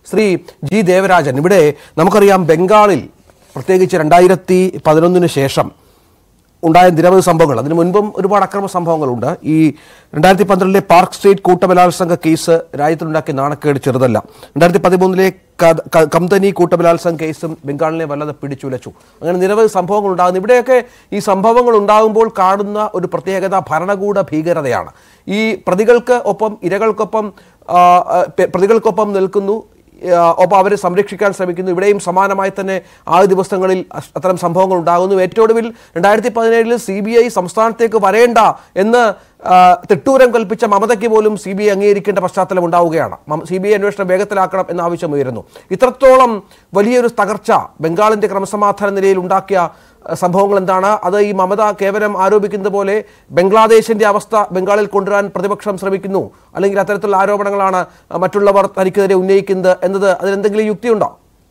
Shri G Devarajan ഇവിടെ നമുക്കറിയാം ബംഗാളിൽ പ്രത്യേകിച്ച് രണ്ടായിരത്തി പതിനൊന്നിന് ശേഷം ഉണ്ടായ നിരവധി സംഭവങ്ങൾ അതിനു മുൻപും ഒരുപാട് അക്രമ സംഭവങ്ങളുണ്ട് ഈ രണ്ടായിരത്തി പന്ത്രണ്ടിലെ പാർക്ക് സ്ട്രീറ്റ് കൂട്ടബലാത്സംഗ കേസ് രാജ്യത്തിനുണ്ടാക്കിയ നാണക്കേട് ചെറുതല്ല രണ്ടായിരത്തി പതിമൂന്നിലെ ക- ക- കംതനി കൂട്ടബലാത്സംഗ കേസും ബംഗാളിനെ വല്ലാതെ പിടിച്ചുലച്ചു അങ്ങനെ നിരവധി സംഭവങ്ങൾ ഉണ്ടാകുന്നു ഇവിടെയൊക്കെ ഈ സംഭവങ്ങൾ ഉണ്ടാകുമ്പോൾ കാണുന്ന ഒരു പ്രത്യേകത ഭരണകൂട ഭീകരതയാണ് ഈ പ്രതികൾക്ക് ഒപ്പം ഇരകൾക്കൊപ്പം ആ, ആ, പെ- പ്രതികൾക്കൊപ്പം നിൽക്കുന്നു ആ, ഒപ്പം അവരെ സംരക്ഷിക്കാൻ ശ്രമിക്കുന്നു ഇവിടെയും സമാനമായി തന്നെ ആ ദിവസങ്ങളിൽ അസ്- അത്തരം സംഭവങ്ങൾ ഉണ്ടാകുന്നു ഏറ്റവും ഒടുവിൽ രണ്ടായിരത്തി പതിനേഴിൽ സി ബി ഐ സംസ്ഥാനത്തേക്ക് വരേണ്ട എന്ന് ആ, തിട്ടൂരം കൽപ്പിച്ച മമതയ്ക്ക് പോലും സി ബി ഐ അംഗീകരിക്കേണ്ട പശ്ചാത്തലം ഉണ്ടാവുകയാണ് സി ബി ഐ അന്വേഷണം വേഗത്തിലാക്കണം എന്ന ആവശ്യം ഉയരുന്നു ഇത്രത്തോളം വലിയൊരു തകർച്ച ബംഗാളിന്റെ ക്രമസമാധാന നിലയിൽ ഉണ്ടാക്കിയ ആ, സംഭവങ്ങൾ എന്താണ് അത് ഈ മമത കേവലം ആരോപിക്കുന്നത് പോലെ ബംഗ്ലാദേശിന്റെ അവസ്ഥ ബംഗാളിൽ കൊണ്ടുവരാൻ പ്രതിപക്ഷം ശ്രമിക്കുന്നു അല്ലെങ്കിൽ അത്തരത്തിലുള്ള ആരോപണങ്ങളാണ് ആ, മറ്റുള്ളവർ തനിക്കെതിരെ ഉന്നയിക്കുന്നത് എന്നത് അതിലെന്തെങ്കിലും യുക്തിയുണ്ടോ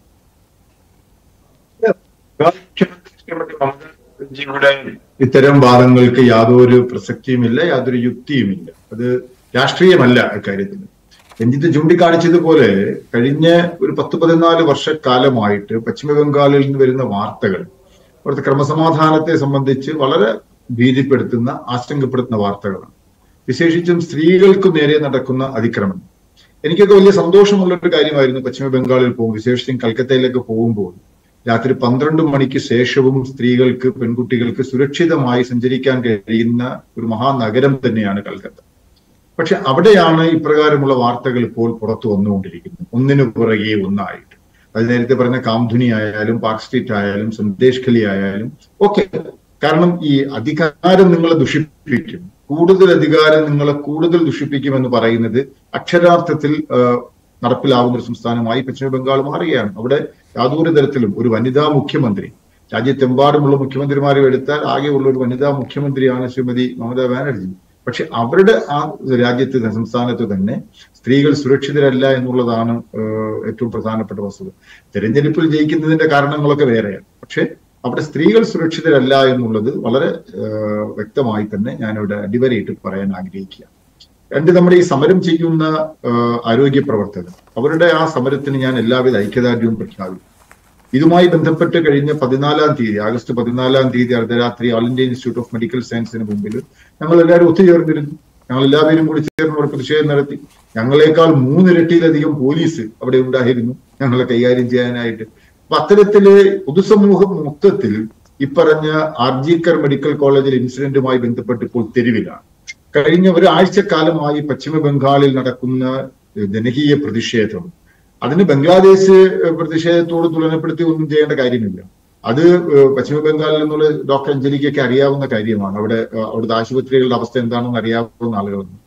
മുഖ്യമന്ത്രിയുടെ ഇത്തരം വാദങ്ങൾക്ക് യാതൊരു പ്രസക്തിയുമില്ല യാതൊരു യുക്തിയുമില്ല അത് രാഷ്ട്രീയമല്ല അക്കാര്യത്തിൽ രഞ്ജിത്ത് ചൂണ്ടിക്കാണിച്ചതുപോലെ കഴിഞ്ഞ ഒരു പത്ത് പതിനാല് വർഷക്കാലമായിട്ട് പശ്ചിമ ബംഗാളിൽ നിന്ന് വരുന്ന വാർത്തകൾ അവിടുത്തെ ക്രമസമാധാനത്തെ സംബന്ധിച്ച് വളരെ ഭീതിപ്പെടുത്തുന്ന ആശങ്കപ്പെടുത്തുന്ന വാർത്തകളാണ് വിശേഷിച്ചും സ്ത്രീകൾക്ക് നേരെ നടക്കുന്ന അതിക്രമം എനിക്കൊക്കെ വലിയ സന്തോഷമുള്ള ഒരു കാര്യമായിരുന്നു പശ്ചിമ ബംഗാളിൽ പോകും വിശേഷിച്ചും കൽക്കത്തയിലേക്ക് പോകുമ്പോൾ രാത്രി പന്ത്രണ്ട് മണിക്ക് ശേഷവും സ്ത്രീകൾക്ക് പെൺകുട്ടികൾക്ക് സുരക്ഷിതമായി സഞ്ചരിക്കാൻ കഴിയുന്ന ഒരു മഹാനഗരം തന്നെയാണ് കൽക്കത്ത പക്ഷെ അവിടെയാണ് ഇപ്രകാരമുള്ള വാർത്തകൾ ഇപ്പോൾ പുറത്തു വന്നുകൊണ്ടിരിക്കുന്നത് ഒന്നിനു പുറകെ ഒന്നായിട്ട് അത് നേരത്തെ പറഞ്ഞ കാംധുനി ആയാലും പാർക്ക് സ്ട്രീറ്റ് ആയാലും സന്ദേശ് ഖലി ആയാലും ഒക്കെ കാരണം ഈ അധികാരം നിങ്ങളെ ദുഷിപ്പിക്കും കൂടുതൽ അധികാരം നിങ്ങളെ കൂടുതൽ ദുഷിപ്പിക്കും എന്ന് പറയുന്നത് അക്ഷരാർത്ഥത്തിൽ ആ, നടപ്പിലാവുന്ന ഒരു സംസ്ഥാനമായി പശ്ചിമ ബംഗാൾ മാറുകയാണ് അവിടെ യാതൊരു തരത്തിലും ഒരു വനിതാ മുഖ്യമന്ത്രി രാജ്യത്തെമ്പാടുമുള്ള മുഖ്യമന്ത്രിമാരെ എടുത്താൽ ആകെയുള്ള ഒരു വനിതാ മുഖ്യമന്ത്രിയാണ് ശ്രീമതി മമതാ ബാനർജി പക്ഷെ അവരുടെ ആ രാജ്യത്ത് സംസ്ഥാനത്ത് തന്നെ സ്ത്രീകൾ സുരക്ഷിതരല്ല എന്നുള്ളതാണ് ഏഹ്, ഏറ്റവും പ്രധാനപ്പെട്ട വസ്തുത തെരഞ്ഞെടുപ്പിൽ ജയിക്കുന്നതിന്റെ കാരണങ്ങളൊക്കെ വേറെയാണ് പക്ഷെ അവിടെ സ്ത്രീകൾ സുരക്ഷിതരല്ല എന്നുള്ളത് വളരെ ഏഹ്, വ്യക്തമായി തന്നെ ഞാനിവിടെ അടിവരയിട്ട് പറയാൻ ആഗ്രഹിക്കുക രണ്ട് നമ്മുടെ ഈ സമരം ചെയ്യുന്ന ഏഹ്, ആരോഗ്യ പ്രവർത്തകർ അവരുടെ ആ സമരത്തിന് ഞാൻ എല്ലാവിധ ഐക്യദാർഢ്യവും പ്രഖ്യാപിക്കും ഇതുമായി ബന്ധപ്പെട്ട് കഴിഞ്ഞ പതിനാലാം തീയതി ആഗസ്റ്റ് പതിനാലാം തീയതി അർദ്ധരാത്രി All India Institute of Medical സയൻസിന് മുമ്പിൽ ഞങ്ങൾ എല്ലാവരും ഒത്തുചേർന്നിരുന്നു ഞങ്ങൾ എല്ലാവരും കൂടി ചേർന്ന് അവിടെ പ്രതിഷേധം നടത്തി ഞങ്ങളെക്കാൾ മൂന്നിരട്ടിയിലധികം പോലീസ് അവിടെ ഉണ്ടായിരുന്നു ഞങ്ങളെ കൈകാര്യം ചെയ്യാനായിട്ട് അപ്പൊ അത്തരത്തില് പൊതുസമൂഹം മൊത്തത്തിൽ ഇപ്പറഞ്ഞ ആർജിക്കർ മെഡിക്കൽ കോളേജിൽ ഇൻസിഡന്റുമായി ബന്ധപ്പെട്ട് ഇപ്പോൾ തെരുവിലാണ് കഴിഞ്ഞ ഒരാഴ്ചക്കാലമായി പശ്ചിമ ബംഗാളിൽ നടക്കുന്ന ഏഹ്, ജനകീയ പ്രതിഷേധം അതിന് ബംഗ്ലാദേശ് ഏഹ്, പ്രതിഷേധത്തോട് തുലനപ്പെടുത്തി ഒന്നും ചെയ്യേണ്ട കാര്യമില്ല അത് ഏഹ്, പശ്ചിമ ബംഗാളിൽ നിന്നുള്ള ഡോക്ടർ അഞ്ജലിക്കൊക്കെ അറിയാവുന്ന കാര്യമാണ് അവിടെ ഏഹ്, അവിടുത്തെ ആശുപത്രികളുടെ അവസ്ഥ എന്താണെന്ന് അറിയാവുന്ന ആളുകളാണ്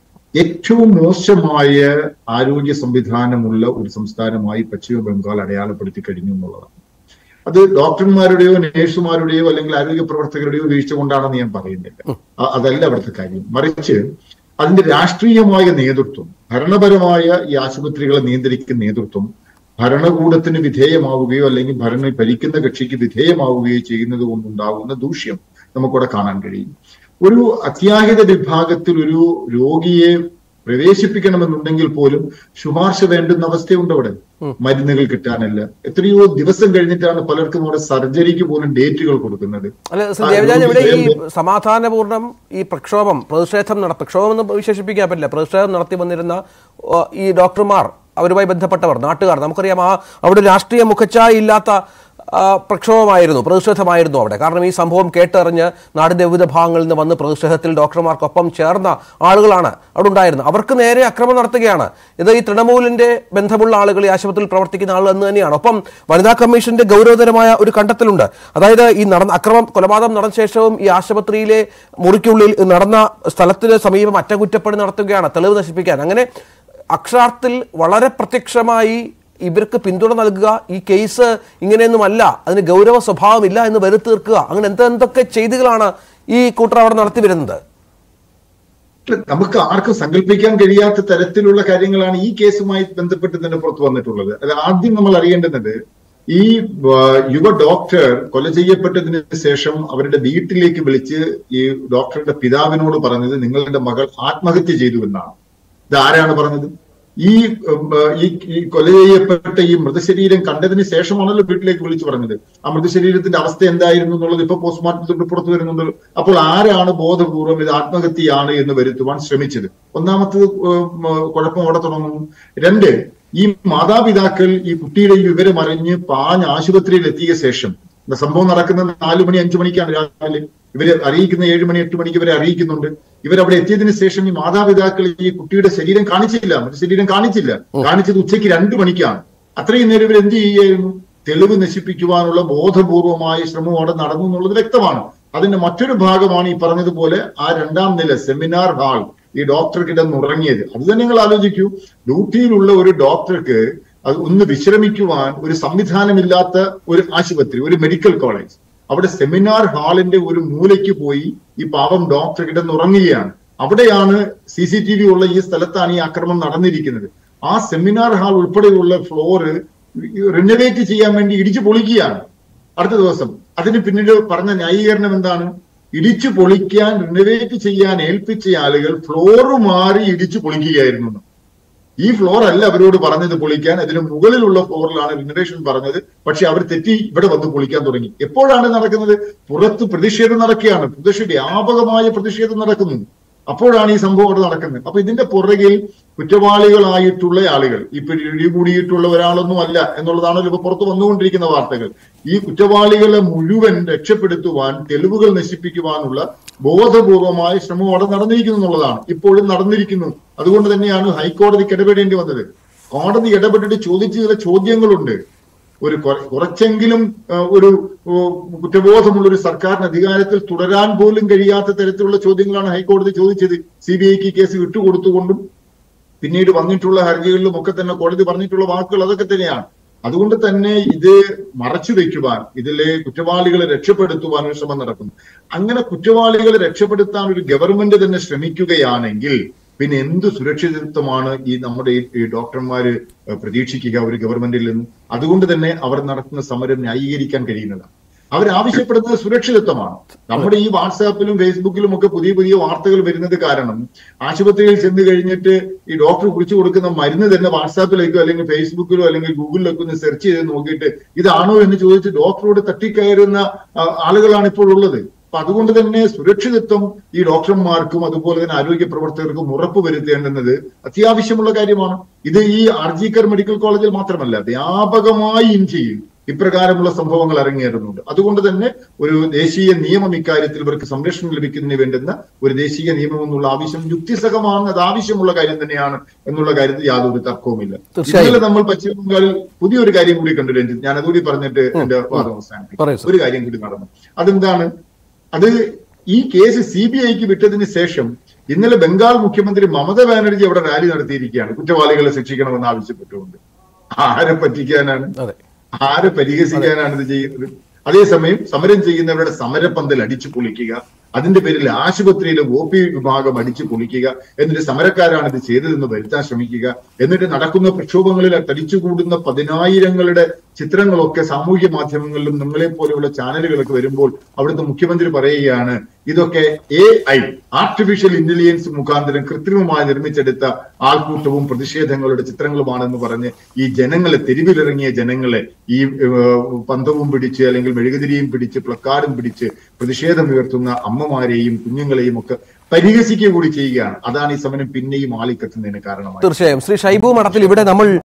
ഏറ്റവും മോശമായ ആരോഗ്യ സംവിധാനമുള്ള ഒരു സംസ്ഥാനമായി പശ്ചിമ ബംഗാൾ അടയാളപ്പെടുത്തി കഴിഞ്ഞു എന്നുള്ളതാണ് അത് ഡോക്ടർമാരുടെയോ നേഴ്സുമാരുടെയോ അല്ലെങ്കിൽ ആരോഗ്യ പ്രവർത്തകരുടെയോ വീഴ്ച കൊണ്ടാണെന്ന് ഞാൻ പറയുന്നില്ല അ- അതല്ല അവിടുത്തെ കാര്യം മറിച്ച് അതിന്റെ രാഷ്ട്രീയമായ നേതൃത്വം ഭരണപരമായ ഈ ആശുപത്രികളെ നിയന്ത്രിക്കുന്ന നേതൃത്വം ഭരണകൂടത്തിന് വിധേയമാവുകയോ അല്ലെങ്കിൽ ഭരണ ഭരിക്കുന്ന കക്ഷിക്ക് വിധേയമാവുകയോ ചെയ്യുന്നത് കൊണ്ടുണ്ടാകുന്ന ദൂഷ്യം നമുക്കിവിടെ കാണാൻ കഴിയും ഒരു അത്യാഹിത വിഭാഗത്തിൽ ഒരു രോഗിയെ പ്രവേശിപ്പിക്കണമെന്നുണ്ടെങ്കിൽ പോലും ശുപാർശ വേണ്ടുന്ന അവസ്ഥയുണ്ട് അവിടെ മരുന്നുകൾ കിട്ടാനില്ല എത്രയോ ദിവസം കഴിഞ്ഞിട്ടാണ് പലർക്കും അവിടെ സർജറിക്ക് പോലും ഡേറ്റുകൾ കൊടുക്കുന്നത് അല്ല ശ്രീ ആ, ദേവരാജൻ ഇവിടെ ഈ രോഗി സമാധാനപൂർണ്ണം ഈ പ്രക്ഷോഭം പ്രതിഷേധം നട പ്രക്ഷോഭം എന്ന് വിശേഷിപ്പിക്കാൻ പറ്റില്ല പ്രതിഷേധം നടത്തി വന്നിരുന്ന ഓ, ഈ ഡോക്ടർമാർ അവരുമായി ബന്ധപ്പെട്ടവർ നാട്ടുകാർ നമുക്കറിയാം ആ അവിടെ രാഷ്ട്രീയ മുഖച്ഛായ ഇല്ലാത്ത ആ, പ്രക്ഷോഭമായിരുന്നു പ്രതിഷേധമായിരുന്നു അവിടെ കാരണം ഈ സംഭവം കേട്ടറിഞ്ഞ് നാടിന്റെ വിവിധ ഭാഗങ്ങളിൽ നിന്ന് വന്ന് പ്രതിഷേധത്തിൽ ഡോക്ടർമാർക്കൊപ്പം ചേർന്ന ആളുകളാണ് അവിടെ ഉണ്ടായിരുന്നത് അവർക്ക് നേരെ അക്രമം നടത്തുകയാണ് ഇത് ഈ തൃണമൂലിന്റെ ബന്ധമുള്ള ആളുകൾ ഈ ആശുപത്രിയിൽ പ്രവർത്തിക്കുന്ന ആളുകൾ എന്ന് തന്നെയാണ് ഒപ്പം വനിതാ കമ്മീഷന്റെ ഗൗരവതരമായ ഒരു കണ്ടെത്തലുണ്ട് അതായത് ഈ നടന്ന അക്രമം കൊലപാതകം നടന്ന ശേഷവും ഈ ആശുപത്രിയിലെ മുറിക്കുള്ളിൽ നടന്ന സ്ഥലത്തിന് സമീപം അറ്റകുറ്റപ്പണി നടത്തുകയാണ് തെളിവ് നശിപ്പിക്കാൻ അങ്ങനെ അക്ഷരാർത്ഥത്തിൽ വളരെ പ്രത്യക്ഷമായി ഇവർക്ക് പിന്തുണ നൽകുക ഈ കേസ് ഇങ്ങനെയൊന്നുമല്ല അതിന് ഗൗരവ സ്വഭാവമില്ല എന്ന് വരുത്തി തീർക്കുക അങ്ങനെ എന്തെന്തൊക്കെ ചെയ്തികളാണ് ഈ കൂട്ടർ അവിടെ നടത്തി വരുന്നത് നമുക്ക് ആർക്കും സങ്കല്പിക്കാൻ കഴിയാത്ത തരത്തിലുള്ള കാര്യങ്ങളാണ് ഈ കേസുമായി ബന്ധപ്പെട്ട് തന്നെ പുറത്തു വന്നിട്ടുള്ളത് അത് ആദ്യം നമ്മൾ അറിയേണ്ടുന്നത് ഈ ആ, യുവ ഡോക്ടർ കൊല ചെയ്യപ്പെട്ടതിന് ശേഷം അവരുടെ വീട്ടിലേക്ക് വിളിച്ച് ഈ ഡോക്ടറുടെ പിതാവിനോട് പറഞ്ഞത് നിങ്ങളുടെ മകൾ ആത്മഹത്യ ചെയ്തു എന്നാണ് ഇത് ആരാണ് പറഞ്ഞത് ഈ ഉം, ഈ ഈ കൊല ചെയ്യപ്പെട്ട ഈ മൃതശരീരം കണ്ടതിന് ശേഷമാണല്ലോ വീട്ടിലേക്ക് വിളിച്ചു പറഞ്ഞത് ആ മൃതശരീരത്തിന്റെ അവസ്ഥ എന്തായിരുന്നു എന്നുള്ളത് ഇപ്പൊ പോസ്റ്റ്മോർട്ടത്തിൽ പുറത്തു വരുന്നുണ്ട് അപ്പോൾ ആരാണ് ബോധപൂർവം ഇത് ആത്മഹത്യയാണ് എന്ന് വരുത്തുവാൻ ശ്രമിച്ചത് ഒന്നാമത്തത് ഉം, കുഴപ്പം അവിടെ തുടങ്ങുന്നു രണ്ട് ഈ മാതാപിതാക്കൾ ഈ കുട്ടിയുടെ ഈ വിവരം അറിഞ്ഞ് പാഞ്ഞ് ആശുപത്രിയിൽ എത്തിയ ശേഷം ഇത് സംഭവം നടക്കുന്നത് നാലു മണി അഞ്ചു മണിക്കാണ് രാവിലെ ഇവരെ അറിയിക്കുന്ന ഏഴ് മണി എട്ട് മണിക്ക് ഇവരെ അറിയിക്കുന്നുണ്ട് ഇവരവിടെ എത്തിയതിനു ശേഷം ഈ മാതാപിതാക്കൾ ഈ കുട്ടിയുടെ ശരീരം കാണിച്ചില്ല മറ്റു ശരീരം കാണിച്ചില്ല കാണിച്ചത് ഉച്ചയ്ക്ക് രണ്ടു മണിക്കാണ് അത്രയും നേരം ഇവർ എന്ത് ചെയ്യുകയായിരുന്നു തെളിവ് നശിപ്പിക്കുവാനുള്ള ബോധപൂർവമായ ശ്രമം അവിടെ നടന്നു എന്നുള്ളത് വ്യക്തമാണ് അതിന്റെ മറ്റൊരു ഭാഗമാണ് ഈ പറഞ്ഞതുപോലെ ആ രണ്ടാം നില സെമിനാർ ഹാൾ ഈ ഡോക്ടർ കിടന്നുറങ്ങിയത് അത് തന്നെ നിങ്ങൾ ആലോചിക്കൂ ഡ്യൂട്ടിയിലുള്ള ഒരു ഡോക്ടർക്ക് അത് ഒന്ന് വിശ്രമിക്കുവാൻ ഒരു സംവിധാനമില്ലാത്ത ഒരു ആശുപത്രി ഒരു മെഡിക്കൽ കോളേജ് അവിടെ സെമിനാർ ഹാളിന്റെ ഒരു മൂലയ്ക്ക് പോയി ഈ പാവം ഡോക്ടർ കിടന്നുറങ്ങുകയാണ് അവിടെയാണ് സി സി ടി വി ഉള്ള ഈ സ്ഥലത്താണ് ഈ ആക്രമണം നടന്നിരിക്കുന്നത് ആ സെമിനാർ ഹാൾ ഉൾപ്പെടെയുള്ള ഫ്ലോറ് റിനോവേറ്റ് ചെയ്യാൻ വേണ്ടി ഇടിച്ചു പൊളിക്കുകയാണ് അടുത്ത ദിവസം അതിന് പിന്നീട് പറഞ്ഞ ന്യായീകരണം എന്താണ് ഇടിച്ചു പൊളിക്കാൻ റിനോവേറ്റ് ചെയ്യാൻ ഏൽപ്പിച്ച ആളുകൾ ഫ്ലോറ് മാറി ഇടിച്ചു പൊളിക്കുകയായിരുന്നു എന്ന്. ഈ ഫ്ലോർ അല്ല അവരോട് പറഞ്ഞത് പൊളിക്കാൻ അതിന് മുകളിലുള്ള ഫ്ലോറിലാണ് റിനോവേഷൻ പറഞ്ഞത് പക്ഷെ അവർ തെറ്റി ഇവിടെ വന്ന് പൊളിക്കാൻ തുടങ്ങി എപ്പോഴാണ് നടക്കുന്നത് പുറത്ത് പ്രതിഷേധം നടക്കുകയാണ് പ്രതിഷേധ വ്യാപകമായ പ്രതിഷേധം നടക്കുന്നു അപ്പോഴാണ് ഈ സംഭവം അവിടെ നടക്കുന്നത് അപ്പൊ ഇതിന്റെ പുറകിൽ കുറ്റവാളികളായിട്ടുള്ള ആളുകൾ ഈ പിടികൂടിയിട്ടുള്ള ഒരാളൊന്നും അല്ല എന്നുള്ളതാണല്ലോ ഇപ്പൊ പുറത്ത് വന്നുകൊണ്ടിരിക്കുന്ന വാർത്തകൾ ഈ കുറ്റവാളികളെ മുഴുവൻ രക്ഷപ്പെടുത്തുവാൻ തെളിവുകൾ നശിപ്പിക്കുവാനുള്ള ബോധപൂർവമായ ശ്രമം അവിടെ നടന്നിരിക്കുന്നു എന്നുള്ളതാണ് ഇപ്പോഴും നടന്നിരിക്കുന്നു അതുകൊണ്ട് തന്നെയാണ് ഹൈക്കോടതിക്ക് ഇടപെടേണ്ടി വന്നത് കോടതി ഇടപെട്ടിട്ട് ചോദിച്ച ചില ചോദ്യങ്ങളുണ്ട് ഒരു കുറ- കുറച്ചെങ്കിലും ആ, ഒരു ഓ, കുറ്റബോധമുള്ള ഒരു സർക്കാരിന് അധികാരത്തിൽ തുടരാൻ പോലും കഴിയാത്ത തരത്തിലുള്ള ചോദ്യങ്ങളാണ് ഹൈക്കോടതി ചോദിച്ചത് സി ബി ഐക്ക് കേസ് വിട്ടുകൊടുത്തുകൊണ്ടും പിന്നീട് വന്നിട്ടുള്ള ഹർജികളിലും ഒക്കെ തന്നെ കോടതി പറഞ്ഞിട്ടുള്ള വാക്കുകൾ അതൊക്കെ തന്നെയാണ് അതുകൊണ്ട് തന്നെ ഇത് മറച്ചു വെക്കുവാൻ ഇതിലെ കുറ്റവാളികളെ രക്ഷപ്പെടുത്തുവാൻ ഒരു ശ്രമം നടക്കുന്നു അങ്ങനെ കുറ്റവാളികളെ രക്ഷപ്പെടുത്താൻ ഒരു ഗവൺമെന്റ് തന്നെ ശ്രമിക്കുകയാണെങ്കിൽ പിന്നെ എന്ത് സുരക്ഷിതത്വമാണ് ഈ നമ്മുടെ ഈ- ഈ ഡോക്ടർമാര് ഏഹ് പ്രതീക്ഷിക്കുക ഒരു ഗവൺമെന്റിൽ നിന്ന് അതുകൊണ്ട് തന്നെ അവർ നടത്തുന്ന സമരം ന്യായീകരിക്കാൻ കഴിയുന്നതാണ് അവർ ആവശ്യപ്പെടുന്നത് സുരക്ഷിതത്വമാണ് നമ്മുടെ ഈ വാട്സാപ്പിലും ഫേസ്ബുക്കിലും ഒക്കെ പുതിയ പുതിയ വാർത്തകൾ വരുന്നത് കാരണം ആശുപത്രിയിൽ ചെന്ന് കഴിഞ്ഞിട്ട് ഈ ഡോക്ടർ കുറിച്ചു കൊടുക്കുന്ന മരുന്ന് തന്നെ വാട്സാപ്പിലേക്കോ അല്ലെങ്കിൽ ഫേസ്ബുക്കിലോ അല്ലെങ്കിൽ ഗൂഗിളിലൊക്കെ ഒന്ന് സെർച്ച് ചെയ്ത് നോക്കിയിട്ട് ഇതാണോ എന്ന് ചോദിച്ച് ഡോക്ടറോട് തട്ടിക്കയറുന്ന ആ, ആളുകളാണ് ഇപ്പോൾ ഉള്ളത് അപ്പൊ അതുകൊണ്ട് തന്നെ സുരക്ഷിതത്വം ഈ ഡോക്ടർമാർക്കും അതുപോലെ തന്നെ ആരോഗ്യ പ്രവർത്തകർക്കും ഉറപ്പ് വരുത്തേണ്ടുന്നത് അത്യാവശ്യമുള്ള കാര്യമാണ് ഇത് ഈ ആർജിക്കർ മെഡിക്കൽ കോളേജിൽ മാത്രമല്ല വ്യാപകമായി ഇന്ത്യയിൽ ഇപ്രകാരമുള്ള സംഭവങ്ങൾ അരങ്ങേറുന്നുണ്ട് അതുകൊണ്ട് തന്നെ ഒരു ദേശീയ നിയമം ഇക്കാര്യത്തിൽ ഇവർക്ക് സംരക്ഷണം ലഭിക്കുന്നതിന് വേണ്ടുന്ന ഒരു ദേശീയ നിയമം എന്നുള്ള ആവശ്യം യുക്തിസഹമാണ് അത് ആവശ്യമുള്ള കാര്യം തന്നെയാണ് എന്നുള്ള കാര്യത്തിൽ യാതൊരു തർക്കവുമില്ല തീർച്ചയായും. ഇന്നലെ നമ്മൾ പശ്ചിമ ബംഗാളിൽ പുതിയൊരു കാര്യം കൂടി കണ്ടു രഞ്ജിത്ത് ഞാൻ അതുകൂടി പറഞ്ഞിട്ട് എന്റെ വാദം അവസാനിപ്പിക്കും പറയൂ സർ. ഒരു കാര്യം കൂടി നടന്നു അതെന്താണ് അത് ഈ കേസ് സി ബി ഐക്ക് വിട്ടതിന് ശേഷം ഇന്നലെ ബംഗാൾ മുഖ്യമന്ത്രി മമത ബാനർജി അവിടെ റാലി നടത്തിയിരിക്കുകയാണ് കുറ്റവാളികളെ ശിക്ഷിക്കണമെന്ന് ആവശ്യപ്പെട്ടുകൊണ്ട് ആരെ പറ്റിക്കാനാണ് അതെ ആരെ പരിഹസിക്കാനാണ് ഇത് ചെയ്യുന്നത് അതേസമയം സമരം ചെയ്യുന്നവരുടെ സമരപ്പന്തൽ അടിച്ചു പൊളിക്കുക അതിന്റെ പേരിൽ ആശുപത്രിയിലെ ഒ പി വിഭാഗം അടിച്ചു പൊളിക്കുക എന്നിട്ട് സമരക്കാരാണ് ഇത് ചെയ്തതെന്ന് വരുത്താൻ ശ്രമിക്കുക എന്നിട്ട് നടക്കുന്ന പ്രക്ഷോഭങ്ങളിൽ തടിച്ചുകൂടുന്ന പതിനായിരങ്ങളുടെ ചിത്രങ്ങളൊക്കെ സാമൂഹ്യ മാധ്യമങ്ങളിലും നമ്മളെ പോലെയുള്ള ചാനലുകളൊക്കെ വരുമ്പോൾ അവിടുത്തെ മുഖ്യമന്ത്രി പറയുകയാണ് ഇതൊക്കെ എ ഐ ആർട്ടിഫിഷ്യൽ ഇന്റലിജൻസ് മുഖാന്തരം കൃത്രിമമായി നിർമ്മിച്ചെടുത്ത ആൾക്കൂട്ടവും പ്രതിഷേധങ്ങളുടെ ചിത്രങ്ങളുമാണെന്ന് പറഞ്ഞ് ഈ ജനങ്ങളെ തെരുവിലിറങ്ങിയ ജനങ്ങളെ ഈ ഏഹ്, പന്തവും പിടിച്ച് അല്ലെങ്കിൽ മെഴുകുതിരിയും പിടിച്ച് പ്ലക്കാർഡും പിടിച്ച് പ്രതിഷേധം ഉയർത്തുന്ന അമ്മമാരെയും കുഞ്ഞുങ്ങളെയും ഒക്കെ പരിഹസിക്കുക കൂടി ചെയ്യുകയാണ് അതാണ് ഈ സമരം പിന്നെയും ആളിക്കത്തുന്നതിന് കാരണമായി തീർച്ചയായും ശ്രീ ഷൈബു മഠത്തിൽ ഇവിടെ നമ്മൾ